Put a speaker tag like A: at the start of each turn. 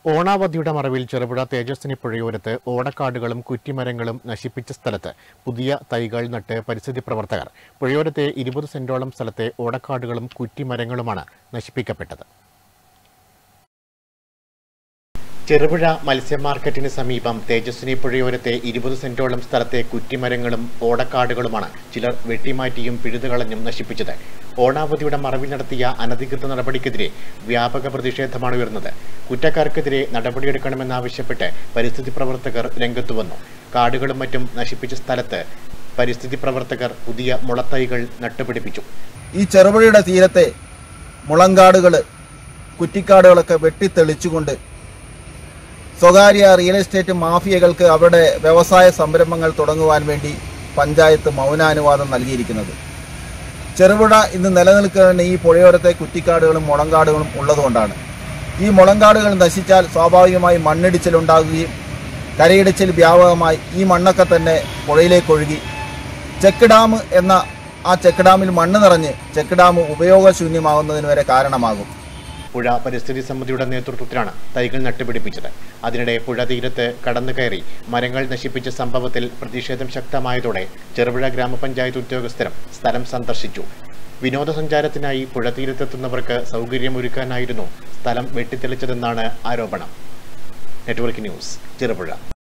A: ഓണാവധിയുടെ മറവിൽ ചെറുപുഴ തേജസ്വിനി പുഴയോരത്ത് ഓടക്കാടുകളും കുറ്റിമരങ്ങളും നശിപ്പിച്ച സ്ഥലത്ത് പുതിയ തൈകൾ നട്ട് പരിസ്ഥിതി പ്രവർത്തകർ പുഴയോരത്തെ ഇരുപത് സെന്റോളം സ്ഥലത്തെ ഓടക്കാടുകളും കുറ്റിമരങ്ങളുമാണ് നശിപ്പിക്കപ്പെട്ടത് ചെറുപുഴ മത്സ്യ മാർക്കറ്റിന് സമീപം തേജസ്വിനി പുഴയോരത്തെ ഇരുപത് സെന്റോളം സ്ഥലത്തെ കുറ്റിമരങ്ങളും ഓടക്കാടുകളുമാണ് ചിലർ വെട്ടിമാറ്റിയും പിഴുതുകളഞ്ഞും നശിപ്പിച്ചത് ഓണാവധിയുടെ മറവിൽ നടത്തിയ അനധികൃത നടപടിക്കെതിരെ വ്യാപക പ്രതിഷേധമാണ് ഉയർന്നത് കുറ്റക്കാർക്കെതിരെ നടപടിയെടുക്കണമെന്നാവശ്യപ്പെട്ട് പരിസ്ഥിതി പ്രവർത്തകർ രംഗത്തു വന്നു കാടുകളും മറ്റും നശിപ്പിച്ച സ്ഥലത്ത് പരിസ്ഥിതി പ്രവർത്തകർ പുതിയ മുളത്തൈകൾ നട്ടുപിടിപ്പിച്ചു
B: ഈ ചെറുപുഴയുടെ തീരത്തെ മുളങ്കാടുകൾ കുറ്റിക്കാടുകളൊക്കെ വെട്ടിത്തെളിച്ചുകൊണ്ട് സ്വകാര്യ റിയൽ എസ്റ്റേറ്റ് മാഫിയകൾക്ക് അവരുടെ വ്യവസായ സംരംഭങ്ങൾ തുടങ്ങുവാൻ വേണ്ടി പഞ്ചായത്ത് മൗനാനുവാദം നൽകിയിരിക്കുന്നത് ചെറുപുഴ ഇന്ന് നിലനിൽക്കുന്ന ഈ പുഴയോരത്തെ കുറ്റിക്കാടുകളും മുളങ്കാടുകളും ഉള്ളതുകൊണ്ടാണ് ഈ മുളങ്കാടുകൾ നശിച്ചാൽ സ്വാഭാവികമായി മണ്ണിടിച്ചിലുണ്ടാകുകയും കരയിടിച്ചിൽ വ്യാപകമായി ഈ മണ്ണൊക്കെ തന്നെ പുഴയിലേക്ക് ഒഴുകി ചെക്ക് ഡാം എന്ന ആ ചെക്ക് ഡാമിൽ മണ്ണ് നിറഞ്ഞ് ചെക്ക് ഡാം ഉപയോഗശൂന്യമാകുന്നതിന് വരെ കാരണമാകും
A: പുഴ പരിസ്ഥിതി സമിതിയുടെ നേതൃത്വത്തിലാണ് തൈകൾ നട്ടുപിടിപ്പിച്ചത് അതിനിടെ പുഴ തീരത്ത് കടന്നു കയറി മരങ്ങൾ നശിപ്പിച്ച സംഭവത്തിൽ പ്രതിഷേധം ശക്തമായതോടെ ചെറുപുഴ ഗ്രാമപഞ്ചായത്ത് ഉദ്യോഗസ്ഥരും സ്ഥലം സന്ദർശിച്ചു വിനോദസഞ്ചാരത്തിനായി പുഴ തീരത്തെത്തുന്നവർക്ക് സൗകര്യമൊരുക്കാനായിരുന്നു സ്ഥലം വെട്ടിത്തെളിച്ചതെന്നാണ് ആരോപണം നെറ്റ്വർക്ക് ന്യൂസ് ചെറുപുഴ